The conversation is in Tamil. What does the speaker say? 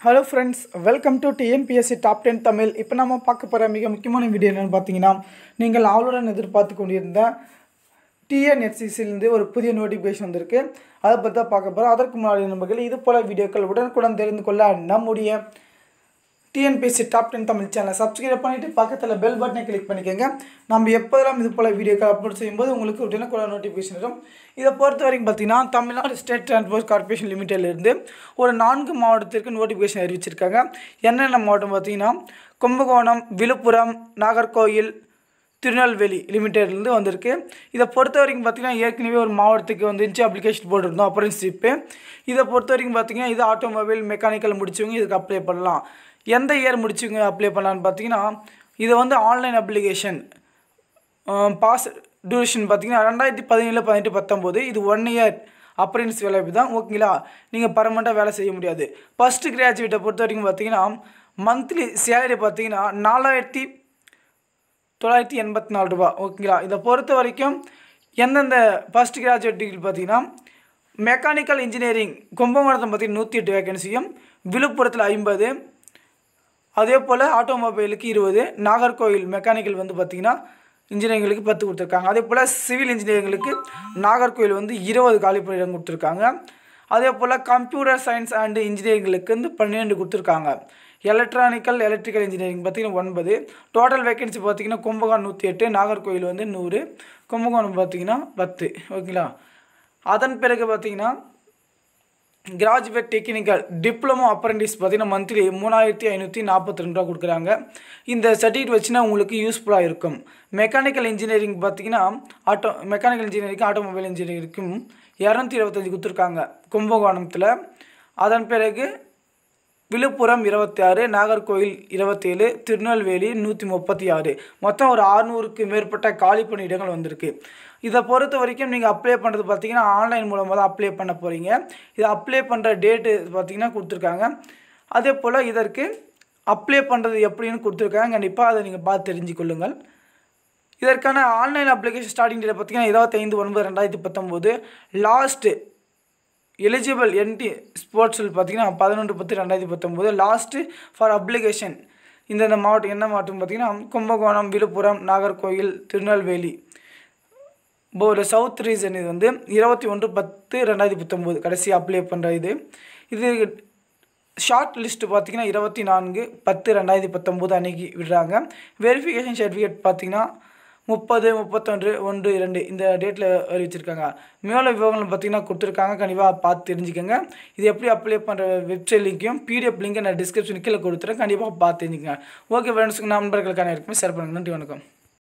hello friends welcome to TNPSC top ten Tamil இப்போ நம்ம பார்க்க போகிற மிக முக்கியமான வீடியோ என்னென்னு பார்த்தீங்கன்னா நீங்கள் ஆவலுடன் எதிர்பார்த்து கொண்டிருந்த டிஎன்எஃப்சிசிலேருந்து ஒரு புதிய நோட்டிஃபிகேஷன் வந்திருக்கு அதை பற்றி தான் பார்க்க போகிறோம் அதற்கு முன்னாடி நண்பர்கள் இது போல் வீடியோக்கள் உடனுக்குடன் தெரிந்து கொள்ள நம்முடைய டிஎன்பிஎஸ்சி டாப் டென் தமிழ் சேனலை சப்ஸ்கிரைப் பண்ணிவிட்டு பக்கத்தில் பெல் பட்டனை கிளிக் பண்ணிக்கோங்க நம்ம எப்போதெல்லாம் இது போல் வீடியோக்கள் அப்லோட் செய்யும்போது உங்களுக்கு உடனுக்குடன் நோட்டிஃபிகேஷன் வரும் இதை பொறுத்த வரைக்கும் பார்த்தீங்கன்னா தமிழ்நாடு ஸ்டேட் டிரான்ஸ்போர்ட் கார்பரேஷன் லிமிட்டட்லேருந்து ஒரு நான்கு மாவட்டத்திற்கு நோட்டிஃபிகேஷன் அறிவிச்சிருக்காங்க என்னென்ன மாவட்டம் பார்த்தீங்கன்னா கும்பகோணம் விழுப்புரம் நாகர்கோயில் திருநெல்வேலி லிமிட்டட்லேருந்து வந்திருக்கு இதை பொறுத்த வரைக்கும் பார்த்தீங்கன்னா ஏற்கனவே ஒரு மாவட்டத்துக்கு வந்துச்சு அப்ளிகேஷன் போட்டிருந்தோம் அப்ரன்ஷிப்பு இதை பொறுத்த வரைக்கும் பார்த்தீங்கன்னா இது ஆட்டோமொபைல் மெக்கானிக்கல் முடிச்சவங்க இதுக்கு அப்ளை பண்ணலாம் எந்த இயர் முடிச்சவங்க அப்ளை பண்ணலான்னு பார்த்தீங்கன்னா இது வந்து ஆன்லைன் அப்ளிகேஷன் பாஸ் டியூரேஷன் பார்த்தீங்கன்னா ரெண்டாயிரத்தி பதினேழு பதினெட்டு பத்தொம்போது இது ஒன் இயர் அப்ரன்ஸ் வேலை தான் ஓகேங்களா நீங்கள் பர்மனெண்ட்டாக வேலை செய்ய முடியாது ஃபஸ்ட்டு கிராஜுவேட்டை பொறுத்த வரைக்கும் பார்த்தீங்கன்னா மந்த்லி சேலரி பார்த்தீங்கன்னா நாலாயிரத்தி தொள்ளாயிரத்தி எண்பத்தி நாலு ரூபா ஓகேங்களா இதை பொறுத்த வரைக்கும் எந்தெந்த ஃபஸ்ட் கிராஜுவேட் டிகிரி பார்த்தீங்கன்னா மெக்கானிக்கல் இன்ஜினியரிங் கும்பகோணத்தை பார்த்தீங்கன்னா நூற்றி எட்டு வேகன்சியும் விழுப்புரத்தில் ஐம்பது அதே போல் ஆட்டோமொபைலுக்கு இருபது நாகர்கோவில் மெக்கானிக்கல் வந்து பார்த்திங்கன்னா இன்ஜினியரிங்களுக்கு பத்து கொடுத்துருக்காங்க அதே போல் சிவில் இன்ஜினியரிங்களுக்கு நாகர்கோவில் வந்து இருபது காலிப்பணியிடம் கொடுத்துருக்காங்க அதே போல் கம்ப்யூட்டர் சயின்ஸ் அண்டு இன்ஜினியரிங்களுக்கு வந்து பன்னிரெண்டு கொடுத்துருக்காங்க எலக்ட்ரானிக்கல் எலக்ட்ரிக்கல் இன்ஜினியரிங் பார்த்திங்கன்னா ஒன்பது டோட்டல் வேகன்சி பார்த்திங்கன்னா கும்பகோணம் நூற்றி எட்டு நாகர்கோவில் வந்து நூறு கும்பகோணம் பார்த்திங்கன்னா பத்து ஓகேங்களா அதன் பிறகு பார்த்திங்கன்னா கிராஜுவேட் டெக்னிக்கல் டிப்ளமோ அப்ரண்டிஸ் பார்த்தீங்கன்னா மந்த்லி மூணாயிரத்தி ஐநூற்றி நாற்பத்தி ரெண்டு ரூபா கொடுக்குறாங்க இந்த சர்டிஃபிகேட் வச்சுன்னா உங்களுக்கு யூஸ்ஃபுல்லாக இருக்கும் மெக்கானிக்கல் இன்ஜினியரிங் பார்த்தீங்கன்னா ஆட்டோ மெக்கானிக்கல் இன்ஜினியரிங் ஆட்டோமொபைல் இன்ஜினியரிங்க்கும் இரநூத்தி இருபத்தஞ்சி கொடுத்துருக்காங்க கும்பகோணத்தில் அதன் பிறகு விழுப்புரம் இருபத்தி ஆறு நாகர்கோவில் இருபத்தேழு திருநெல்வேலி நூற்றி முப்பத்தி ஆறு மொத்தம் ஒரு ஆறுநூறுக்கு மேற்பட்ட காலி பணியிடங்கள் வந்திருக்கு இதை பொறுத்த வரைக்கும் நீங்கள் அப்ளை பண்ணுறது பார்த்தீங்கன்னா ஆன்லைன் மூலமாக தான் அப்ளை பண்ண போகிறீங்க இதை அப்ளை பண்ணுற டேட்டு பார்த்தீங்கன்னா கொடுத்துருக்காங்க அதே போல் இதற்கு அப்ளை பண்ணுறது எப்படின்னு கொடுத்துருக்காங்க கண்டிப்பாக அதை நீங்கள் பார்த்து தெரிஞ்சுக்கொள்ளுங்கள் இதற்கான ஆன்லைன் அப்ளிகேஷன் ஸ்டார்டிங் டேட் பார்த்தீங்கன்னா இருபத்தைந்து ஒன்பது ரெண்டாயிரத்தி பத்தொம்போது லாஸ்ட்டு எலிஜிபிள் என்டி ஸ்போர்ட்ஸில் பார்த்தீங்கன்னா பதினொன்று பத்து ரெண்டாயிரத்தி பத்தொம்போது லாஸ்ட்டு ஃபார் அப்ளிகேஷன் இந்தந்த மாவட்டம் என்ன மாவட்டம் பார்த்தீங்கன்னா கும்பகோணம் விழுப்புரம் நாகர்கோவில் திருநெல்வேலி ஒரு சவுத் ரீஜன் இது வந்து இருபத்தி ஒன்று பத்து ரெண்டாயிரத்தி பத்தொம்போது கடைசி அப்ளை பண்ணுற இது இது ஷார்ட் லிஸ்ட்டு பார்த்தீங்கன்னா இருபத்தி நான்கு பத்து ரெண்டாயிரத்தி பத்தொம்போது அன்றைக்கி விடுறாங்க வெரிஃபிகேஷன் சர்டிஃபிகேட் பார்த்தீங்கன்னா முப்பது முப்பத்தொன்று ஒன்று இரண்டு இந்த டேட்டில் அறிவிச்சிருக்காங்க மேலே விவரங்கள் பார்த்தீங்கன்னா கொடுத்துருக்காங்க கண்டிப்பாக பார்த்து தெரிஞ்சுக்கோங்க இது எப்படி அப்ளை பண்ணுற வெப்சைட் லிங்க்கையும் பிடிஎஃப் லிங்க்கை நான் டிஸ்கிரிப்ஷன் கீழே கொடுத்துறேன் கண்டிப்பாக பார்த்து தெரிஞ்சுக்கங்க ஓகே ஃப்ரெண்ட்ஸுக்கு நண்பர்களுக்கான இருக்குமே ஷேர் பண்ணுங்கள் நன்றி வணக்கம்